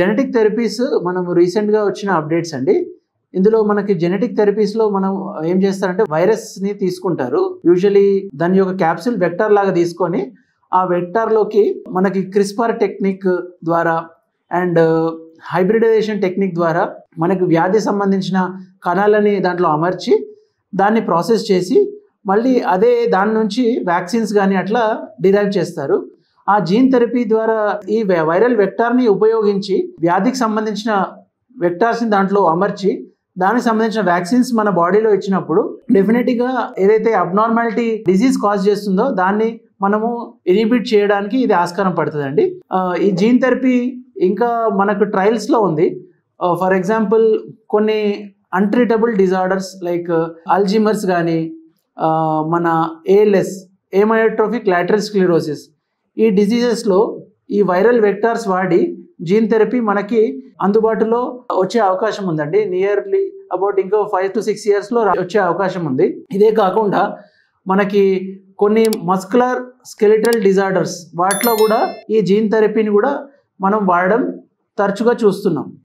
genetic therapies మనం రీసెంట్గా వచ్చిన అప్డేట్స్ అండి ఇందులో మనకి జెనెటిక్ థెరపీస్లో మనం ఏం చేస్తారంటే వైరస్ని తీసుకుంటారు యూజువలీ దాని యొక్క క్యాప్సిల్ వెక్టర్ లాగా తీసుకొని ఆ వెక్టార్లోకి మనకి క్రిస్పర్ టెక్నిక్ ద్వారా అండ్ హైబ్రిడైజేషన్ టెక్నిక్ ద్వారా మనకు వ్యాధి సంబంధించిన కణాలని దాంట్లో అమర్చి దాన్ని ప్రాసెస్ చేసి మళ్ళీ అదే దాని నుంచి వ్యాక్సిన్స్ కానీ అట్లా డిరైవ్ చేస్తారు ఆ జీన్ థెరపీ ద్వారా ఈ వై- వైరల్ వెక్టార్ని ఉపయోగించి వ్యాధికి సంబంధించిన వెక్టార్స్ని దాంట్లో అమర్చి దానికి సంబంధించిన వ్యాక్సిన్స్ మన బాడీలో ఇచ్చినప్పుడు డెఫినెట్గా ఏదైతే అబ్నార్మాలిటీ డిజీజ్ కాజ్ చేస్తుందో దాన్ని మనము ఇనిబిట్ చేయడానికి ఇది ఆస్కారం పడుతుందండి ఆ, ఈ జీన్ థెరపీ ఇంకా మనకు ట్రయల్స్లో ఉంది ఫర్ ఎగ్జాంపుల్ కొన్ని అన్ట్రీటబుల్ డిజార్డర్స్ లైక్ అల్జిమర్స్ కానీ మన ఏఎల్ఎస్ ఏమయోట్రోఫిక్ లాటరల్ స్క్లిరోసిస్ ఈ డిజీజెస్లో ఈ వైరల్ వెక్టార్స్ వాడి జీన్ థెరపీ మనకి అందుబాటులో వచ్చే అవకాశం ఉందండి నియర్లీ అబౌట్ ఇంకో ఫైవ్ టు సిక్స్ ఇయర్స్లో వచ్చే అవకాశం ఉంది ఇదే కాకుండా మనకి కొన్ని మస్కులర్ స్కెలిటల్ డిజార్డర్స్ వాటిలో కూడా ఈ జీన్ థెరపీని కూడా మనం వాడడం తరచుగా చూస్తున్నాం